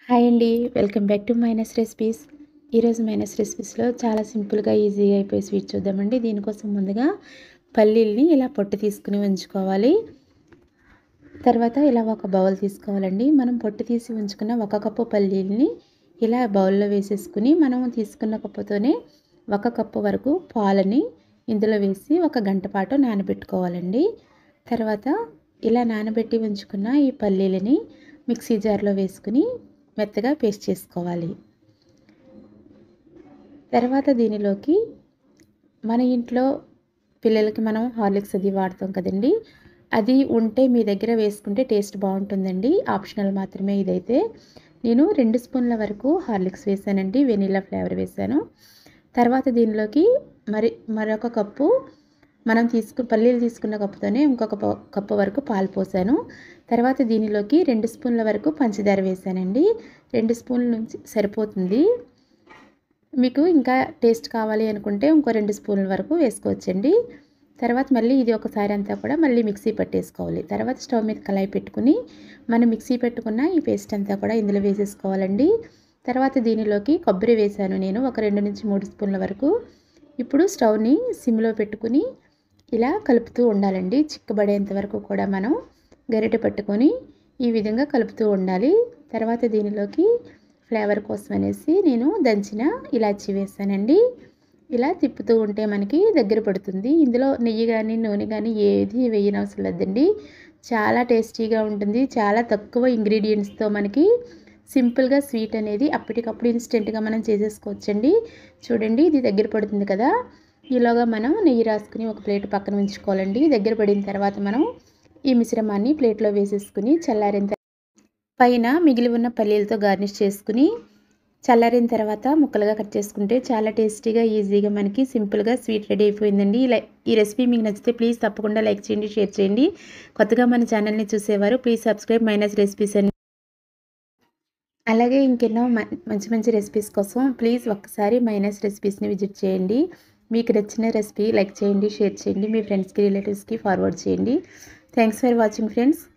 hi అండి welcome back to minus recipes ఈరోజు మైనస్ రెసిపీస్లో చాలా సింపుల్గా ఈజీగా అయిపోయి స్వీట్ చూద్దామండి దీనికోసం ముందుగా పల్లీల్ని ఇలా పొట్టు తీసుకుని ఉంచుకోవాలి తర్వాత ఇలా ఒక బౌల్ తీసుకోవాలండి మనం పొట్టు తీసి ఉంచుకున్న ఒక కప్పు పల్లీల్ని ఇలా బౌల్లో వేసేసుకుని మనం తీసుకున్న కప్పుతోనే ఒక కప్పు వరకు పాలని ఇందులో వేసి ఒక గంట పాటు నానబెట్టుకోవాలండి తర్వాత ఇలా నానబెట్టి ఉంచుకున్న ఈ పల్లీలని మిక్సీ జార్లో వేసుకుని మెత్తగా పేస్ట్ చేసుకోవాలి తర్వాత దీనిలోకి మన ఇంట్లో పిల్లలకి మనం హార్లిక్స్ అది వాడతాం కదండి అది ఉంటే మీ దగ్గర వేసుకుంటే టేస్ట్ బాగుంటుందండి ఆప్షనల్ మాత్రమే ఇదైతే నేను రెండు స్పూన్ల వరకు హార్లిక్స్ వేసానండి వెనీలా ఫ్లేవర్ వేసాను తర్వాత దీనిలోకి మరి మరొక కప్పు మనం తీసుకు పల్లీలు తీసుకున్న కప్పుతోనే ఇంకొక కప్పు వరకు పాలు పోసాను తర్వాత దీనిలోకి రెండు స్పూన్ల వరకు పంచదార వేసానండి రెండు స్పూన్ల నుంచి సరిపోతుంది మీకు ఇంకా టేస్ట్ కావాలి అనుకుంటే ఇంకో రెండు స్పూన్ల వరకు వేసుకోవచ్చండి తర్వాత మళ్ళీ ఇది ఒకసారి అంతా కూడా మళ్ళీ మిక్సీ పట్టేసుకోవాలి తర్వాత స్టవ్ మీద కళాయి పెట్టుకుని మనం మిక్సీ పెట్టుకున్న ఈ పేస్ట్ అంతా కూడా ఇందులో వేసేసుకోవాలండి తర్వాత దీనిలోకి కొబ్బరి వేసాను నేను ఒక రెండు నుంచి మూడు స్పూన్ల వరకు ఇప్పుడు స్టవ్ని సిమ్లో పెట్టుకుని ఇలా కలుపుతూ ఉండాలండి చిక్కబడేంత వరకు కూడా మనం గరిటె పట్టుకొని ఈ విధంగా కలుపుతూ ఉండాలి తర్వాత దీనిలోకి ఫ్లేవర్ కోసం అనేసి నేను దంచిన ఇలాచి వేసానండి ఇలా తిప్పుతూ ఉంటే మనకి దగ్గర పడుతుంది ఇందులో నెయ్యి కానీ నూనె కానీ ఏది వేయనవసరం లేదండి చాలా టేస్టీగా ఉంటుంది చాలా తక్కువ ఇంగ్రీడియంట్స్తో మనకి సింపుల్గా స్వీట్ అనేది అప్పటికప్పుడు ఇన్స్టెంట్గా మనం చేసేసుకోవచ్చండి చూడండి ఇది దగ్గర పడుతుంది కదా ఈలోగా మనం నెయ్యి రాసుకుని ఒక ప్లేట్ పక్కన ఉంచుకోవాలండి దగ్గర పడిన తర్వాత మనం ఈ మిశ్రమాన్ని ప్లేట్లో వేసేసుకుని చల్లారిన పైన మిగిలి ఉన్న పల్లీలతో గార్నిష్ చేసుకుని చల్లారిన తర్వాత ముక్కలుగా కట్ చేసుకుంటే చాలా టేస్టీగా ఈజీగా మనకి సింపుల్గా స్వీట్ రెడీ అయిపోయిందండి ఇలా ఈ రెసిపీ మీకు నచ్చితే ప్లీజ్ తప్పకుండా లైక్ చేయండి షేర్ చేయండి కొత్తగా మన ఛానల్ని చూసేవారు ప్లీజ్ సబ్స్క్రైబ్ మైనస్ రెసిపీస్ అని అలాగే ఇంకెన్నో మంచి మంచి రెసిపీస్ కోసం ప్లీజ్ ఒక్కసారి మైనస్ రెసిపీస్ని విజిట్ చేయండి మీకు నచ్చిన రెసిపీ లైక్ చేయండి షేర్ చేయండి మీ ఫ్రెండ్స్కి రిలేటివ్స్కి ఫార్వర్డ్ చేయండి థ్యాంక్స్ ఫర్ వాచింగ్ ఫ్రెండ్స్